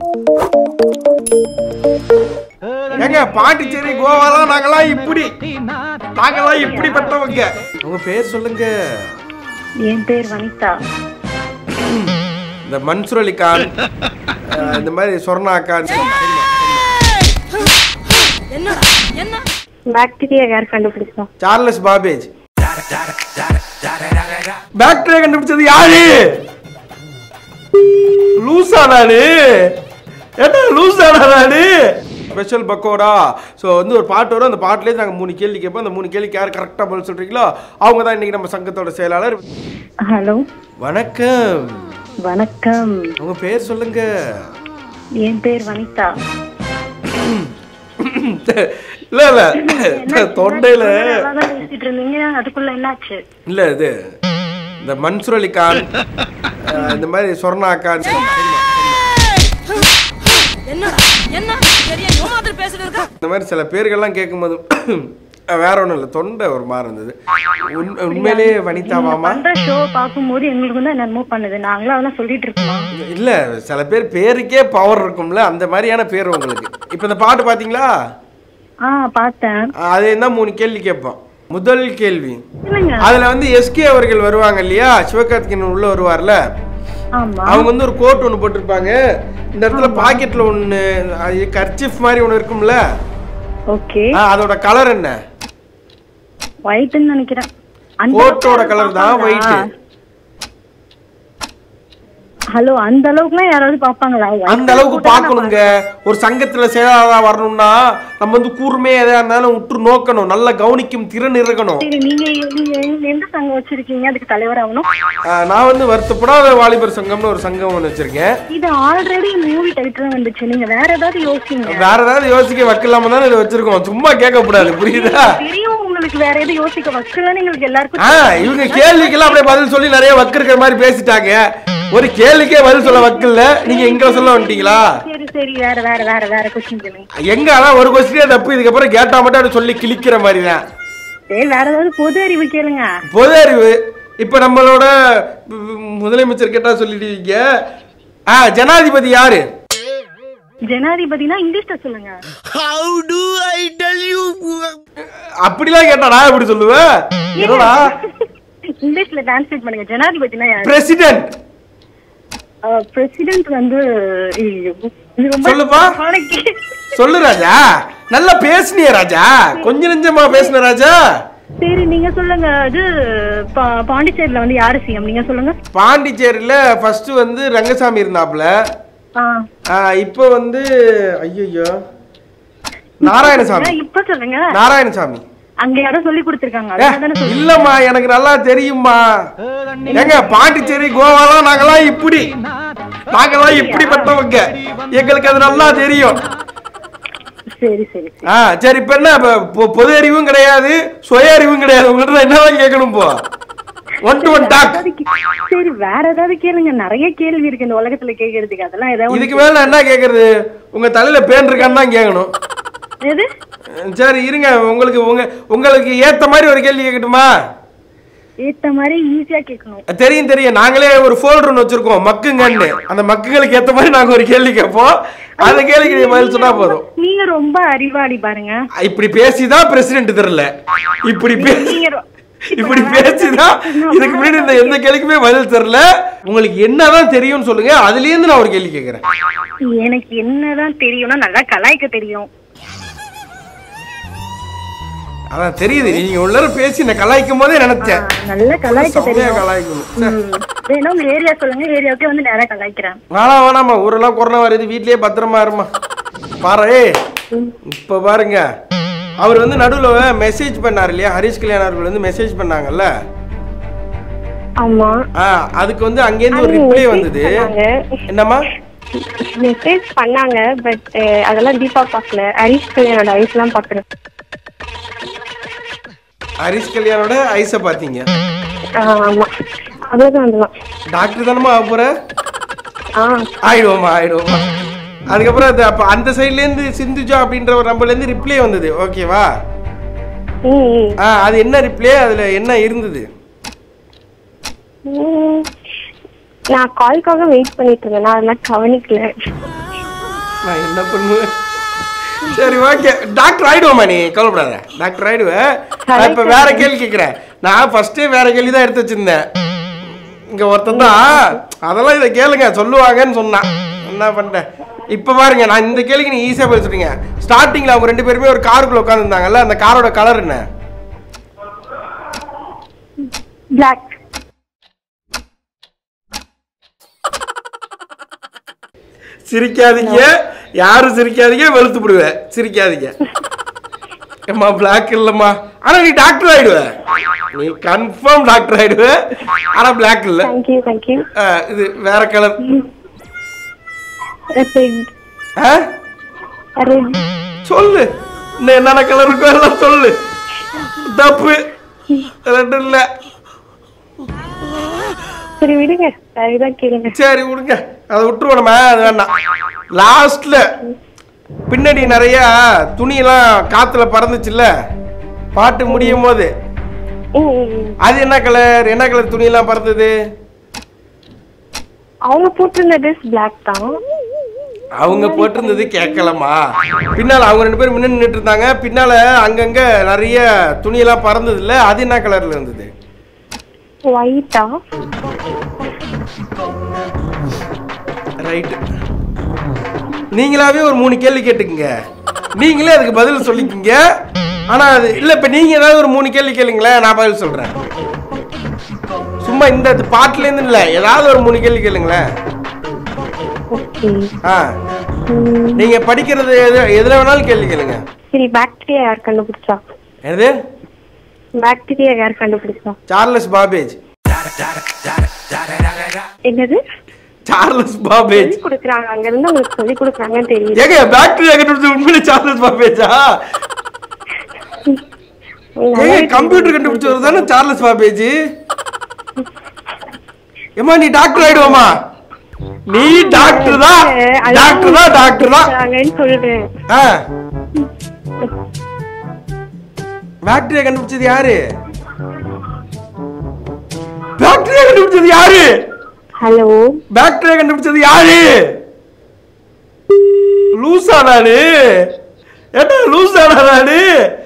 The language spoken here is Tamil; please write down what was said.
ஏங்க பாண்டிச்சேரி கோவாலாம் நாங்கெல்லாம் இப்படி நாங்கெல்லாம் இப்படிப்பட்டவங்க உங்க பேர் சொல்லுங்க என் பேர் வனிதா இந்த மன்சூர் அலி கான் அஹ், இந்த மாதிரி சொர்ணா கான் பாக்டீரியா யார் கண்டுபிடிச்சா சார்லஸ் பாபேஜ் பாக்டீரியா கண்டுபிடிச்சது யாரு லூசா நானு ஏட்டா லூசா நானு ஸ்பெஷல் பக்கோடா ஸோ வந்து ஒரு பாட்டு வரும் அந்த பாட்டுலேயே நாங்கள் மூணு கேள்வி கேட்போம் அந்த மூணு கேள்விக்கு யார் கரெக்டாக பதில் சொல்கிறீங்களோ அவங்க தான் இன்னைக்கு நம்ம சங்கத்தோட செயலாளர் ஹலோ வணக்கம் வணக்கம் உங்க பேர் சொல்லுங்க என் பேர் வனிதா இல்ல இல்ல தொண்டையில நல்லாதான் பேசிட்டு இருந்தீங்க அதுக்குள்ள என்னாச்சு இல்ல இது இந்த மன்சூர் அலி கான் அஹ், இந்த மாதிரி சொர்ணா கான் இந்த மாதிரி சில பேர்கள்லாம் கேட்கும்போது அஹ், வேற ஒன்றும் இல்லை தொண்டை ஒரு மாதிரி இருந்தது உண்- உண்மையிலேயே வனிதா மாமா அந்த ஷோ பார்க்கும்போது எங்களுக்கு வந்து என்னமோ பண்ணுது நாங்களும் அதெல்லாம் சொல்லிட்டு இருக்கோம் இல்ல சில பேர் பேருக்கே பவர் இருக்கும்ல அந்த மாதிரியான பேர் உங்களுக்கு இப்போ இந்த பாட்டு பாத்தீங்களா ஆ பார்த்தேன் அஹ், அது என்ன மூணு கேள்வி கேட்போம் முதல் கேள்வி இல்லைங்க அதுல வந்து எஸ்கே அவர்கள் வருவாங்க இல்லையா சிவகார்த்திகேயன் உள்ள வருவார்ல ஆமா அவங்க வந்து ஒரு கோட் ஒன்று போட்டிருப்பாங்க இந்த இடத்துல பாக்கெட்ல ஒன்று கர்ச்சிஃப் மாதிரி ஒன்று இருக்கும்ல ஓகே ஆ, அதோட கலர் என்ன ஒயிட்னு நினைக்கிறேன் அந்த கோட்டோட அளவுக்கு கலர் தான் பாப்பாங்களா? ஒயிட் ஹலோ அந்த அளவுக்குலாம் யாராவது பாப்பாங்களா அந்த அளவுக்கு பார்க்கணுங்க ஒரு சங்கத்துல செயலாளரா வரணும்னா நம்ம வந்து கூர்மையா எதா இருந்தாலும் உற்று நோக்கணும் நல்லா கவனிக்கும் திறன் இருக்கணும் சரி நீங்க நீங்க எந்த- எந்த சங்கம் வச்சிருக்கீங்க அதுக்கு தலைவர் ஆகணும் ஆ, நான் வந்து வருத்தப்படாத வாலிபர் சங்கம்னு ஒரு சங்கம் ஒன்று வச்சிருக்கேன் இது ஆல்ரெடி மூவி டைட்டில் வந்துச்சு நீங்க வேற ஏதாவது யோசிங்க வேற ஏதாவது யோசிக்க வைக்கலாம தானே இதை வச்சிருக்கோம் சும்மா கேட்கக்கூடாது புரியுதா தெரியும் உங்களுக்கு வேற எதுவும் யோசிக்க வக்கலன்னு எங்களுக்கு எல்லாருக்கும் ஆ இவங்க கேள்விக்கெல்லாம் அப்படியே பதில் சொல்லி நிறைய வக்கு இருக்கிற மாதிரி பேசிட்டாங்க ஒரு கேள்விக்கே பதில் சொல்ல வக்கில்ல நீங்க எங்க சொல்ல வந்துட்டீங்களா சரி சரி வேற வேற வேற வேற கொஸ்டின் கேளுங்க எங்க ஆனா ஒரு கொஸ்டினே தப்பு இதுக்கப்புறம் கேட்டா மட்டும் அப்படி சொல்லி கிழிக்கிற மாதிரி தான் சரி வேற ஏதாவது பொது அறிவு கேளுங்க பொது அறிவு இப்ப நம்மளோட ம், முதலமைச்சர் கேட்டா சொல்லிடுவீங்க ஆ ஜனாதிபதி யாரு ஜனாதிபதினா இங்கிலீஷ்ல சொல்லுங்க அப்படிலாம் கேட்டா நான் எப்படி சொல்லுவேன் என்னடா இங்கிலீஷ்ல டிரான்ஸ்லேட் பண்ணுங்க ஜனாதிபதினா யாரு பிரசிடென்ட் பிரசிடென்ட் வந்து ஐயோ, இது ரொம்ப சொல்லுப்பா. நாளைக்கு சொல்லு ராஜா நல்லா பேசுனிய ராஜா கொஞ்ச நெஞ்சமா பேசுன ராஜா சரி நீங்க சொல்லுங்க இது பா- பாண்டிச்சேரியில வந்து யாரு சிஎம் நீங்க சொல்லுங்க பாண்டிச்சேரியில ஃபர்ஸ்ட் வந்து ரங்கசாமி இருந்தாப்ல ஆ ஆ, இப்போ வந்து ஐயோ நாராயணசாமி இப்ப சொல்லுங்க நாராயணசாமி அங்க யாரோ சொல்லி கொடுத்திருக்காங்க ஏ, அதுதானே சொல்லுங்க இல்லம்மா எனக்கு நல்லா தெரியும்மா ஏங்க பாண்டிச்சேரி கோவாலாம் நாங்கெல்லாம் இப்படி நாங்கெல்லாம் இப்படிப்பட்டவங்க எங்களுக்கு அது நல்லா தெரியும் சரி சரி சரி ஆ சரி இப்ப என்ன இப்ப பொ- பொது அறிவும் கிடையாது சுய அறிவும் கிடையாது உங்கள்கிட்ட நான் என்னதான் கேட்கணும் போ ஒன் டு ஒன் டாக் ஏதாவது கே- சரி வேற ஏதாவது கேளுங்க நிறைய கேள்வி இருக்கு இந்த உலகத்துல கேக்குறதுக்கு அதெல்லாம் ஏதாவது இதுக்கு மேல நான் என்ன கேக்குறது உங்க தலையில பேன் இருக்கான்னு தான் கேட்கணும் எது சரி இருங்க உங்களுக்கு உங்க உங்களுக்கு ஏத்த மாதிரி ஒரு கேள்வி கேட்கட்டுமா ஏத்த மாதிரி ஈஸியா கேட்கணும் தெரியும் தெரியும் நாங்களே ஒரு ஃபோல்டர் ஒன்று வச்சிருக்கோம் மக்குங்கன்னு அந்த மக்குகளுக்கு ஏத்த மாதிரி நாங்க ஒரு கேள்வி கேட்போம் அந்த கேள்விக்கு நீங்க பதில் சொன்னா போதும் நீங்க ரொம்ப அறிவாளி பாருங்க இப்படி பேசிதான் பிரசிடென்ட் தெரியல இப்படி பேசி நீங்க ரொ- இப்படி பேசிதான் இதுக்கு முன்னாடி இந்த எந்த கேள்விக்குமே பதில் தெரியல உங்களுக்கு என்னதான் தெரியும்னு சொல்லுங்க அதுல இருந்து நான் ஒரு கேள்வி கேட்கறேன் எனக்கு என்னதான் தெரியும்னா நல்லா கலாய்க்க தெரியும் அதான் தெரியுது நீங்க உள்ள பேசி நான் கலாய்க்கும் போதே நினைச்சேன் நல்லா கலாய்க்க செம்மையா தெரியும் கலாய்க்கணும் சே. ம். வேணா உங்க ஏரியா சொல்லுங்க ஏரியாவுக்கே வந்து நேரா கலாய்க்கிறேன் வேணாம் வேணாம்மா ஊரெல்லாம் கொரோனா வருது வீட்லயே பத்திரமா இருமா பாரு இப்ப பாருங்க அவர் வந்து நடுவுல மெசேஜ் பண்ணார் இல்லையா ஹரிஷ் கல்யாண் அவர்கள் வந்து மெசேஜ் பண்ணாங்கல்ல ஆமா ஆ அதுக்கு வந்து அங்கேருந்து ஒரு ரிப்ளை வந்தது என்னம்மா மெசேஜ் பண்ணாங்க பட் அதெல்லாம் தீபா பார்க்கல ஹரிஷ் கல்யாணோட ஐஸ்லாம் பார்க்குறேன் ஹரிஷ் கல்யாணோட ஐஸை பார்த்தீங்க ஆமா அவ்வளோதான் அதெல்லாம் டாக்டர் தானமா ஆக போற ஆ ஆயிடுவோமா ஆயிடுவோமா அதுக்கப்புறம் அது அப்போ அந்த சைட்லேருந்து சிந்துஜா அப்படின்ற ஒரு நம்பர்லேருந்து ரிப்ளை வந்தது ஓகேவா ம் ம். ஆ அது என்ன ரிப்ளை அதில் என்ன இருந்தது ம். நான் கால்க்காக வெயிட் பண்ணிட்டு இருந்தேன் நான் அதெல்லாம் கவனிக்கல நான் என்ன பண்ணுவேன் சரி ஓகே டாக்டர் ஆயிடுவோமா நீ கவலைப்படாத டாக்டர் ஆயிடுவேன் நான் இப்போ வேற கேள்வி கேட்குறேன் நான் ஃபர்ஸ்டே வேற கேள்வி தான் எடுத்து வச்சிருந்தேன் இங்க ஒருத்தன் தான் அதெல்லாம் இதை கேளுங்க சொல்லுவாங்கன்னு சொன்னான் என்ன பண்ணிட்டேன் இப்போ பாருங்க நான் இந்த கேள்விக்கு நீ ஈஸியாக பதில் சொல்றீங்க ஸ்டார்டிங்கில் அவங்க ரெண்டு பேருமே ஒரு காருக்குள்ள உட்காந்துருந்தாங்கல்ல அந்த காரோட கலர் என்ன பிளாக் சிரிக்காதீங்க யாரும் சிரிக்காதீங்க வெளுத்து விடுவேன் சிரிக்காதீங்க ஏம்மா பிளாக் இல்லைம்மா ஆனா நீ டாக்டர் ஆயிடுவ நீ கன்ஃபார்ம் டாக்டர் ஆயிடுவ ஆனா பிளாக் இல்ல தேங்க்யூ தேங்க்யூ ஆ, இது வேற கலர் ரெட் ரெட் சொல்லு இன்னும் என்னென்ன கலர் இருக்கோ எல்லாம் சொல்லு தப்பு ரெண்டு இல்ல சரி விடுங்க வேற இதான் கேளுங்க சரி விடுங்க அதை விட்டுருவோம் நம்ம அது வேண்டாம் லாஸ்ட்ல பின்னாடி நிறைய துணியெல்லாம் காத்துல பறந்துச்சுல்ல பாட்டு முடியும் போது ம், ம், ம். அது என்ன கலர் என்ன கலர் துணியெல்லாம் பறந்தது அவங்க போட்டிருந்த ட்ரெஸ் பிளாக் தான் அவங்க போட்டிருந்தது கேட்கலமா பின்னால அவங்க ரெண்டு பேரும் முன்னாடி நின்றுட்டு இருந்தாங்க பின்னால அங்கங்க நிறைய துணியெல்லாம் பறந்தது இல்ல அது என்ன கலர்ல இருந்தது ஒயிட்டா ரைட் நீங்களாவே ஒரு மூணு கேள்வி கேட்டுக்குங்க நீங்களே அதுக்கு பதில் சொல்லிக்கிங்க ஆனா அது இல்ல இப்ப நீங்க ஏதாவது ஒரு மூணு கேள்வி கேளுங்களேன் நான் பதில் சொல்றேன் சும்மா இந்த பாட்டுல இருந்து இல்ல ஏதாவது ஒரு மூணு கேள்வி கேளுங்களேன் ஓகே ஆ நீங்க படிக்கிறது எது எதுல வேணாலும் கேள்வி கேளுங்க சரி பாக்டீரியா யார் கண்டுபிடிச்சா என்னது பாக்டீரியா யார் கண்டுபிடிச்சா சார்லஸ் பாபேஜ் என்னது சார்லஸ் பாபேஜ் சொல்லி கொடுக்குறாங்க அங்க இருந்து உங்களுக்கு சொல்லி கொடுக்குறாங்கன்னு தெரியுது ஏங்க பாக்டீரியா கண்டுபிடிச்சது உண்மையிலே சார்லஸ் பாபேஜா ஏங்க கம்ப்யூட்டர் கண்டுபிடிச்சவர் தானே சார்லஸ் பாபேஜ் ஏமா நீ டாக்டர் ஆயிடுவாமா நீ டாக்டர் தான் டாக்டர் தான் டாக்டர் தான் கொடுக்குறாங்கன்னு சொல்றேன் ஆ பாக்டீரியா கண்டுபிடிச்சது யாரு பாக்டீரியா கண்டுபிடிச்சது யாரு ஹலோ பாக்டீரியா கண்டுபிடிச்சது யாரு லூசா நானு ஏட்டா லூசா நானு